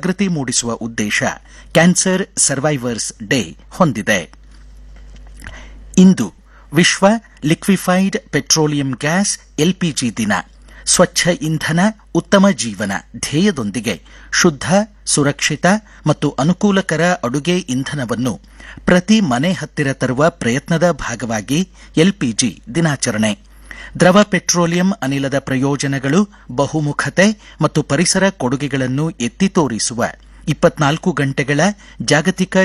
ಜಾಗೃತಿ ಮೂಡಿಸುವ ಉದ್ದೇಶ ಕ್ಯಾನ್ಸರ್ ಸರ್ವೈವರ್ಸ್ ಡೇ ಹೊಂದಿದೆ ಇಂದು ವಿಶ್ವ ಲಿಕ್ವಿಫೈಡ್ ಪೆಟ್ರೋಲಿಯಂ ಗ್ಯಾಸ್ ಎಲ್ಪಿಜಿ ದಿನ ಸ್ವಚ್ಛ ಇಂಧನ ಉತ್ತಮ ಜೀವನ ಧ್ಯೇಯದೊಂದಿಗೆ ಶುದ್ಧ ಸುರಕ್ಷಿತ ಮತ್ತು ಅನುಕೂಲಕರ ಅಡುಗೆ ಇಂಧನವನ್ನು ಪ್ರತಿ ಮನೆ ಹತ್ತಿರ ತರುವ ಪ್ರಯತ್ನದ ಭಾಗವಾಗಿ ಎಲ್ಪಿಜಿ ದಿನಾಚರಣೆ ದ್ರವ ಪೆಟ್ರೋಲಿಯಂ ಅನಿಲದ ಪ್ರಯೋಜನಗಳು ಬಹುಮುಖತೆ ಮತ್ತು ಪರಿಸರ ಕೊಡುಗೆಗಳನ್ನು ಎತ್ತಿ ತೋರಿಸುವ ಇಪ್ಪತ್ನಾಲ್ಕು ಗಂಟೆಗಳ ಜಾಗತಿಕ